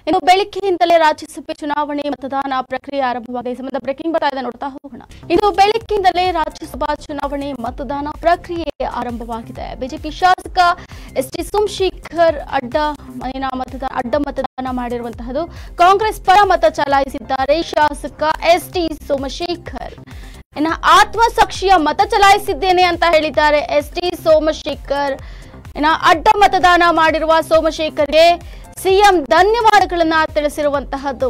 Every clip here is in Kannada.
ಇನ್ನು ಬೆಳಿಗ್ಗೆಯಿಂದಲೇ ರಾಜ್ಯಸಭೆ ಚುನಾವಣೆ ಮತದಾನ ಪ್ರಕ್ರಿಯೆ ಆರಂಭವಾಗಿದೆ ಈ ಸಂಬಂಧ ಬ್ರೇಕಿಂಗ್ ಬರ್ತಾ ಇದೆ ನೋಡ್ತಾ ಹೋಗೋಣ ಇನ್ನು ಬೆಳಿಗ್ಗೆಯಿಂದಲೇ ರಾಜ್ಯಸಭಾ ಚುನಾವಣೆ ಮತದಾನ ಪ್ರಕ್ರಿಯೆ ಆರಂಭವಾಗಿದೆ ಬಿಜೆಪಿ ಶಾಸಕ ಎಸ್ ಟಿ ಸೋಮಶೇಖರ್ ಅಡ್ಡ ಮನೆಯ ಮತದಾನ ಅಡ್ಡ ಮತದಾನ ಮಾಡಿರುವಂತಹದ್ದು ಕಾಂಗ್ರೆಸ್ ಪರ ಮತ ಚಲಾಯಿಸಿದ್ದಾರೆ ಶಾಸಕ ಎಸ್ ಟಿ ಸೋಮಶೇಖರ್ ಇನ್ನು ಆತ್ಮಸಾಕ್ಷಿಯ ಮತ ಚಲಾಯಿಸಿದ್ದೇನೆ ಅಂತ ಹೇಳಿದ್ದಾರೆ ಎಸ್ ಟಿ ಸೋಮಶೇಖರ್ ಇನ್ನು ಅಡ್ಡ ಮತದಾನ ಮಾಡಿರುವ ಸೋಮಶೇಖರ್ಗೆ ಸಿಎಂ ಧನ್ಯವಾದಗಳನ್ನ ತಿಳಿಸಿರುವಂತಹದ್ದು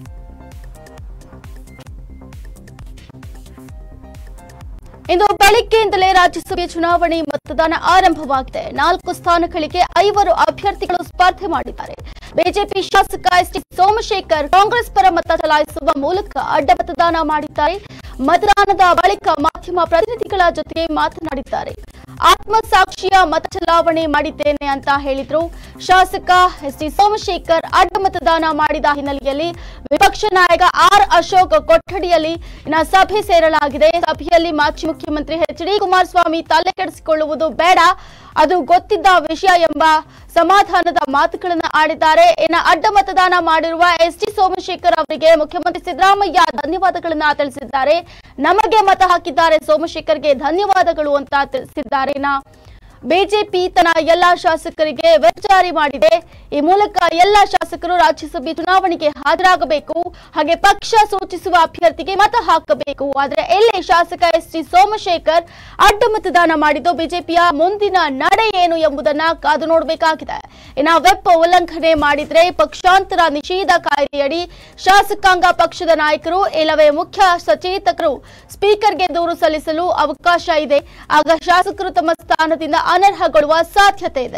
ಇಂದು ಬೆಳಿಗ್ಗೆಯಿಂದಲೇ ರಾಜ್ಯಸಭೆ ಚುನಾವಣೆ ಮತದಾನ ಆರಂಭವಾಗಿದೆ ನಾಲ್ಕು ಸ್ಥಾನಗಳಿಗೆ ಐವರು ಅಭ್ಯರ್ಥಿಗಳು ಸ್ಪರ್ಧೆ ಮಾಡಿದ್ದಾರೆ ಬಿಜೆಪಿ ಶಾಸಕ ಎಸ್ ಟಿ ಸೋಮಶೇಖರ್ ಕಾಂಗ್ರೆಸ್ ಪರ ಮತ ಚಲಾಯಿಸುವ ಮೂಲಕ ಅಡ್ಡ ಮತದಾನ ಮಾಡಿದ್ದಾರೆ ಮತದಾನದ ಬಳಿಕ ಮಾಧ್ಯಮ ಪ್ರತಿನಿಧಿಗಳ ಜೊತೆಗೆ ಮಾತನಾಡಿದ್ದಾರೆ ಆತ್ಮಸಾಕ್ಷಿಯ ಮತ ಚಲಾವಣೆ ಮಾಡಿದ್ದೇನೆ ಅಂತ ಹೇಳಿದ್ರು ಶಾಸಕ ಎಸ್ ಟಿ ಸೋಮಶೇಖರ್ ಅಡ್ಡ ಮತದಾನ ಮಾಡಿದ ಹಿನ್ನೆಲೆಯಲ್ಲಿ ವಿಪಕ್ಷ ನಾಯಕ ಆರ್ ಅಶೋಕ್ ಕೊಠಡಿಯಲ್ಲಿ ಇನ್ನ ಸಭೆ ಸೇರಲಾಗಿದೆ ಸಭೆಯಲ್ಲಿ ಮಾಜಿ ಮುಖ್ಯಮಂತ್ರಿ ಎಚ್ ಡಿ ಕುಮಾರಸ್ವಾಮಿ ತಲೆ ಕೆಡಿಸಿಕೊಳ್ಳುವುದು ಬೇಡ ಅದು ಗೊತ್ತಿದ್ದ ವಿಷಯ ಎಂಬ ಸಮಾಧಾನದ ಮಾತುಗಳನ್ನು ಆಡಿದ್ದಾರೆ ಇನ್ನು ಅಡ್ಡ ಮತದಾನ ಮಾಡಿರುವ ಎಸ್ ಟಿ ಸೋಮಶೇಖರ್ ಅವರಿಗೆ ಮುಖ್ಯಮಂತ್ರಿ ಸಿದ್ದರಾಮಯ್ಯ ಧನ್ಯವಾದಗಳನ್ನ ತಿಳಿಸಿದ್ದಾರೆ ನಮಗೆ ಮತ ಹಾಕಿದ್ದಾರೆ ಸೋಮಶೇಖರ್ಗೆ ಧನ್ಯವಾದಗಳು ಅಂತ ತಿಳಿಸಿದ್ದಾರೆ ಇನ್ನ ಬಿಜೆಪಿ ತನ್ನ ಎಲ್ಲಾ ಶಾಸಕರಿಗೆ ವೆಬ್ ಜಾರಿ ಮಾಡಿದೆ ಈ ಮೂಲಕ ಎಲ್ಲಾ ಶಾಸಕರು ರಾಜ್ಯಸಭೆ ಚುನಾವಣೆಗೆ ಹಾಜರಾಗಬೇಕು ಹಾಗೆ ಪಕ್ಷ ಸೂಚಿಸುವ ಅಭ್ಯರ್ಥಿಗೆ ಮತ ಹಾಕಬೇಕು ಆದ್ರೆ ಎಲ್ಲಿ ಶಾಸಕ ಎಸ್ ಟಿ ಸೋಮಶೇಖರ್ ಅಡ್ಡ ಮತದಾನ ಮಾಡಿದ್ದು ಬಿಜೆಪಿಯ ಮುಂದಿನ ನಡೆ ಏನು ಎಂಬುದನ್ನ ಕಾದು ನೋಡಬೇಕಾಗಿದೆ ಇನ್ನ ವೆಬ್ ಉಲ್ಲಂಘನೆ ಮಾಡಿದ್ರೆ ಪಕ್ಷಾಂತರ ನಿಷೇಧ ಕಾಯ್ದೆಯಡಿ ಶಾಸಕಾಂಗ ಪಕ್ಷದ ನಾಯಕರು ಇಲ್ಲವೇ ಮುಖ್ಯ ಸಚೇತಕರು ಸ್ಪೀಕರ್ಗೆ ದೂರು ಸಲ್ಲಿಸಲು ಅವಕಾಶ ಇದೆ ಆಗ ಶಾಸಕರು ತಮ್ಮ ಸ್ಥಾನದಿಂದ ಅನರ್ಹಗೊಳ್ಳುವ ಸಾಧ್ಯತೆ ಇದೆ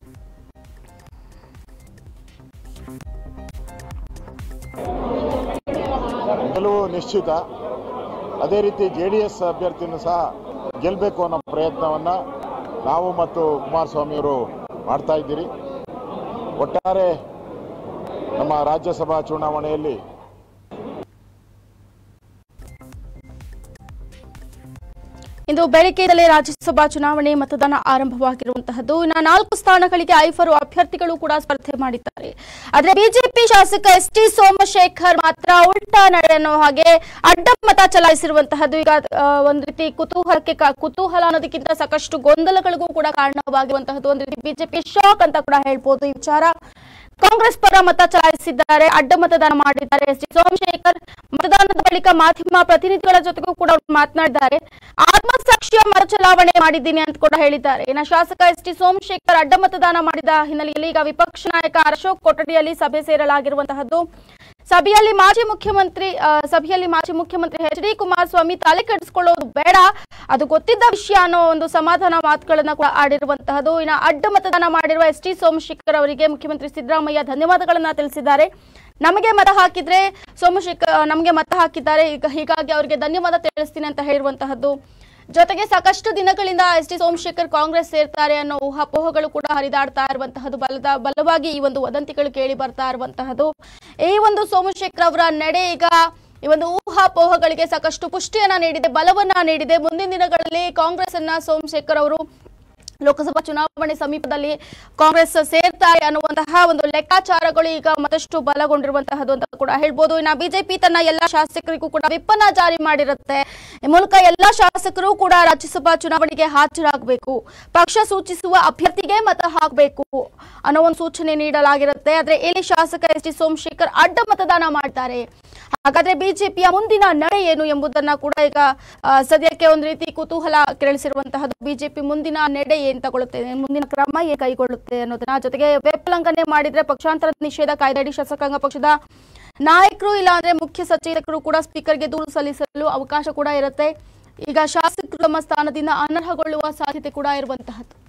ಗೆಲುವು ನಿಶ್ಚಿತ ಅದೇ ರೀತಿ ಜೆ ಡಿ ಎಸ್ ಅಭ್ಯರ್ಥಿಯನ್ನು ಸಹ ಗೆಲ್ಲಬೇಕು ಅನ್ನೋ ಪ್ರಯತ್ನವನ್ನು ನಾವು ಮತ್ತು ಕುಮಾರಸ್ವಾಮಿಯವರು ಮಾಡ್ತಾ ಇದ್ದೀರಿ ಒಟ್ಟಾರೆ ನಮ್ಮ ರಾಜ್ಯಸಭಾ ಚುನಾವಣೆಯಲ್ಲಿ ಇಂದು ಬೆಳಗ್ಗೆಯಿಂದಲೇ ರಾಜ್ಯಸಭಾ ಚುನಾವಣೆ ಮತದಾನ ಆರಂಭವಾಗಿರುವಂತಹದ್ದು ಇನ್ನು ನಾಲ್ಕು ಸ್ಥಾನಗಳಿಗೆ ಐವರು ಅಭ್ಯರ್ಥಿಗಳು ಕೂಡ ಸ್ಪರ್ಧೆ ಮಾಡಿದ್ದಾರೆ ಆದ್ರೆ ಬಿಜೆಪಿ ಶಾಸಕ ಎಸ್ ಟಿ ಸೋಮಶೇಖರ್ ಮಾತ್ರ ಉಲ್ಟಾ ನಡೆ ಅನ್ನೋ ಹಾಗೆ ಅಡ್ಡ ಮತ ಚಲಾಯಿಸಿರುವಂತಹದ್ದು ಈಗ ಆ, ಒಂದು ರೀತಿ ಕುತೂಹಲಕ್ಕೆ ಕಾ- ಕುತೂಹಲ ಅನ್ನೋದಕ್ಕಿಂತ ಸಾಕಷ್ಟು ಗೊಂದಲಗಳಿಗೂ ಕೂಡ ಕಾರಣವಾಗಿರುವಂತಹದ್ದು ಒಂದು ರೀತಿ ಬಿಜೆಪಿ ಶಾಕ್ ಅಂತ ಕೂಡ ಹೇಳ್ಬೋದು ಈ ವಿಚಾರ ಕಾಂಗ್ರೆಸ್ ಪರ ಮತ ಚಲಾಯಿಸಿದ್ದಾರೆ ಅಡ್ಡ ಮತದಾನ ಮಾಡಿದ್ದಾರೆ ಎಸ್ ಟಿ ಸೋಮಶೇಖರ್ ಮತದಾನದ ಬಳಿಕ ಮಾಧ್ಯಮ ಪ್ರತಿನಿಧಿಗಳ ಜೊತೆಗೂ ಕೂಡ ಅವ್ರು ಮಾತನಾಡಿದ್ದಾರೆ ಆತ್ಮಸಾಕ್ಷಿಯ ಮತ ಚಲಾವಣೆ ಮಾಡಿದ್ದೀನಿ ಅಂತ ಕೂಡ ಹೇಳಿದ್ದಾರೆ ಇನ್ನು ಶಾಸಕ ಎಸ್ ಟಿ ಸೋಮಶೇಖರ್ ಅಡ್ಡ ಮತದಾನ ಮಾಡಿದ ಹಿನ್ನೆಲೆಯಲ್ಲಿ ಈಗ ವಿಪಕ್ಷ ನಾಯಕ ಅಶೋಕ್ ಕೊಠಡಿಯಲ್ಲಿ ಸಭೆ ಸೇರಲಾಗಿರುವಂತಹದ್ದು ಸಭೆಯಲ್ಲಿ ಮಾಜಿ ಮುಖ್ಯಮಂತ್ರಿ ಆ, ಸಭೆಯಲ್ಲಿ ಮಾಜಿ ಮುಖ್ಯಮಂತ್ರಿ ಎಚ್ ಡಿ ಕುಮಾರಸ್ವಾಮಿ ತಲೆ ಕೆಡಿಸಿಕೊಳ್ಳೋದು ಬೇಡ ಅದು ಗೊತ್ತಿದ್ದ ವಿಷಯ ಅನ್ನೋ ಒಂದು ಸಮಾಧಾನ ಮಾತುಗಳನ್ನ ಕೂಡ ಆಡಿರುವಂತಹದ್ದು ಇನ್ನು ಅಡ್ಡ ಮತದಾನ ಮಾಡಿರುವ ಎಸ್ ಟಿ ಸೋಮಶೇಖರ್ ಅವರಿಗೆ ಮುಖ್ಯಮಂತ್ರಿ ಸಿದ್ದರಾಮಯ್ಯ ಧನ್ಯವಾದಗಳನ್ನ ತಿಳಿಸಿದ್ದಾರೆ ನಮಗೆ ಮತ ಹಾಕಿದ್ರೆ ಸೋಮಶೇಖರ್ ನಮಗೆ ಮತ ಹಾಕಿದ್ದಾರೆ ಈಗ ಹೀಗಾಗಿ ಅವರಿಗೆ ಧನ್ಯವಾದ ತಿಳಿಸ್ತೀನಿ ಅಂತ ಹೇಳಿರುವಂತಹದ್ದು ಜೊತೆಗೆ ಸಾಕಷ್ಟು ದಿನಗಳಿಂದ ಎಸ್ ಟಿ ಸೋಮಶೇಖರ್ ಕಾಂಗ್ರೆಸ್ ಸೇರ್ತಾರೆ ಅನ್ನೋ ಊಹಾಪೋಹಗಳು ಕೂಡ ಹರಿದಾಡ್ತಾ ಇರುವಂತಹದ್ದು ಬಲದ ಬಲವಾಗಿ ಈ ಒಂದು ವದಂತಿಗಳು ಕೇಳಿ ಬರ್ತಾ ಇರುವಂತಹದ್ದು ಈ ಒಂದು ಸೋಮಶೇಖರ್ ಅವರ ನಡೆ ಈಗ ಈ ಒಂದು ಊಹಾಪೋಹಗಳಿಗೆ ಸಾಕಷ್ಟು ಪುಷ್ಟಿಯನ್ನ ನೀಡಿದೆ ಬಲವನ್ನ ನೀಡಿದೆ ಮುಂದಿನ ದಿನಗಳಲ್ಲಿ ಕಾಂಗ್ರೆಸ್ ಅನ್ನ ಸೋಮಶೇಖರ್ ಅವರು ಲೋಕಸಭಾ ಚುನಾವಣೆ ಸಮೀಪದಲ್ಲಿ ಕಾಂಗ್ರೆಸ್ ಸೇರ್ತಾರೆ ಅನ್ನುವಂತಹ ಒಂದು ಲೆಕ್ಕಾಚಾರಗಳು ಈಗ ಮತ್ತಷ್ಟು ಬಲಗೊಂಡಿರುವಂತಹದ್ದು ಅಂತ ಕೂಡ ಹೇಳ್ಬೋದು ಇನ್ನು ಬಿಜೆಪಿ ತನ್ನ ಎಲ್ಲಾ ಶಾಸಕರಿಗೂ ಕೂಡ ವಿಪ್ಪನ್ನ ಜಾರಿ ಮಾಡಿರುತ್ತೆ ಈ ಮೂಲಕ ಎಲ್ಲಾ ಶಾಸಕರು ಕೂಡ ರಾಜ್ಯಸಭಾ ಚುನಾವಣೆಗೆ ಹಾಜರಾಗಬೇಕು ಪಕ್ಷ ಸೂಚಿಸುವ ಅಭ್ಯರ್ಥಿಗೆ ಮತ ಹಾಕಬೇಕು ಅನ್ನೋ ಒಂದು ಸೂಚನೆ ನೀಡಲಾಗಿರುತ್ತೆ ಆದ್ರೆ ಇಲ್ಲಿ ಶಾಸಕ ಎಸ್ ಟಿ ಸೋಮಶೇಖರ್ ಅಡ್ಡ ಮತದಾನ ಮಾಡ್ತಾರೆ ಹಾಗಾದ್ರೆ ಬಿಜೆಪಿಯ ಮುಂದಿನ ನಡೆ ಏನು ಎಂಬುದನ್ನ ಕೂಡ ಈಗ ಆ, ಸದ್ಯಕ್ಕೆ ಒಂದು ರೀತಿ ಕುತೂಹಲ ಕೆರಳಿಸಿರುವಂತಹದ್ದು ಬಿಜೆಪಿ ಮುಂದಿನ ನಡೆ ಏನ್ ತಗೊಳುತ್ತೆ ಮುಂದಿನ ಕ್ರಮ ಏನ್ ಕೈಗೊಳ್ಳುತ್ತೆ ಅನ್ನೋದನ್ನ ಜೊತೆಗೆ ವೆಬ್ ಉಲ್ಲಂಘನೆ ಮಾಡಿದ್ರೆ ಪಕ್ಷಾಂತರ ನಿಷೇಧ ಕಾಯ್ದೆಯಡಿ ಶಾಸಕಾಂಗ ಪಕ್ಷದ ನಾಯಕರು ಇಲ್ಲಾಂದ್ರೆ ಮುಖ್ಯ ಸಚೇತಕರು ಕೂಡ ಸ್ಪೀಕರ್ಗೆ ದೂರು ಸಲ್ಲಿಸಲು ಅವಕಾಶ ಕೂಡ ಇರುತ್ತೆ ಈಗ ಶಾಸಕರು ತಮ್ಮ ಸ್ಥಾನದಿಂದ ಅನರ್ಹಗೊಳ್ಳುವ ಸಾಧ್ಯತೆ ಕೂಡ ಇರುವಂತಹದ್ದು